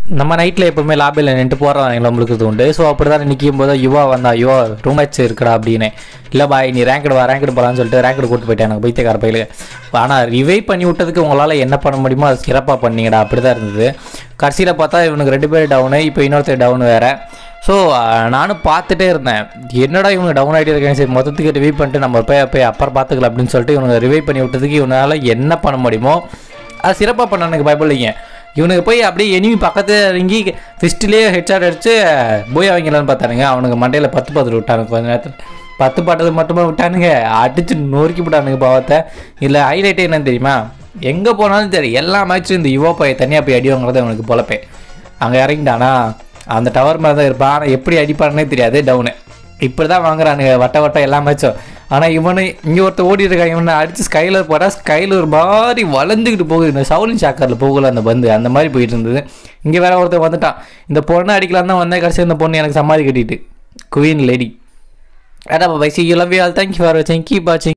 நம்ம நைட்டில் எப்பவுமே லாபியில் நின்று போகிறோம் நம்மளுக்கு உண்டு ஸோ அப்படி தான் நிற்கும் போது யுவா வந்தா யுவா ரூம் மேட்ச் இருக்குடா அப்படின்னு இல்லை பாய் நீ ரேங்கடு வா ரேங்கடு போகலான்னு சொல்லிட்டு ரேங்கடு கூட்டு போயிட்டேன் எனக்கு பைத்தியக்கார பையில ஆனால் ரிவைவ் பண்ணி விட்டதுக்கு உங்களால் என்ன பண்ண முடியுமோ அது சிறப்பாக பண்ணீங்கடா அப்படி தான் இருந்தது கடைசியில் பார்த்தா இவனுக்கு ரெண்டு பேர் டவுனு இப்போ இன்னொருத்தர் டவுன் வேறு ஸோ நானும் பார்த்துட்டே இருந்தேன் என்னடா இவங்க டவுன் ஆகிட்டே இருக்கேன் சரி மொத்தத்துக்கு ரிவைவ் பண்ணிட்டு நம்ம போய் போய் அப்புறம் பார்த்துக்கலாம் அப்படின்னு சொல்லிட்டு இவனுக்கு ரிவைவ் பண்ணி விட்டதுக்கு இவனால் என்ன பண்ண முடியுமோ அது சிறப்பாக பண்ண எனக்கு பயப்படலைங்க இவனுக்கு போய் அப்படியே எனிமி பக்கத்துல இறங்கி ஃபிஸ்ட்லேயே ஹெட்ஷாட் அடிச்சு போய் அவங்களான்னு பார்த்தானுங்க அவனுக்கு மண்டையில் பத்து பார்த்துட்டு விட்டானுங்க கொஞ்ச நேரத்தில் பத்து பாட்டது மட்டுமே விட்டானுங்க அடிச்சு நொறுக்கி விட்டானுங்க பாவத்தை இல்லை ஹைலைட்டே என்னன்னு தெரியுமா எங்கே போனாலும் சரி எல்லா மேட்சும் இந்த யுவா பைய தனியாக போய் அடி வாங்குறது அவனுக்கு பொழப்பே அங்கே இறங்கிட்டானா அந்த டவர் மேலே தான் இருப்பான் ஆனால் எப்படி அடிப்பானே தெரியாது டவுனு இப்படி தான் வாங்குறானுங்க வட்ட வட்டம் எல்லா மேட்சும் ஆனால் இவனு இங்கே ஒருத்தர் ஓடி இருக்கான் இவனை அடித்து ஸ்கைலர் போட்டால் ஸ்கைலர் ஒரு மாதிரி வளர்ந்துக்கிட்டு போகுது இந்த சவுலின் சாக்கரில் போகல அந்த பந்து அந்த மாதிரி போயிட்டு இருந்தது இங்கே வேற ஒருத்தர் வந்துட்டான் இந்த பொண்ணை அடிக்கலாம் தான் வந்தேன் கடைசி இந்த பொண்ணு எனக்கு சமாதி கட்டிட்டு குவீன் லேடி அதான் by C you love you all thank you for வாட்சிங் கீப் வாட்சிங்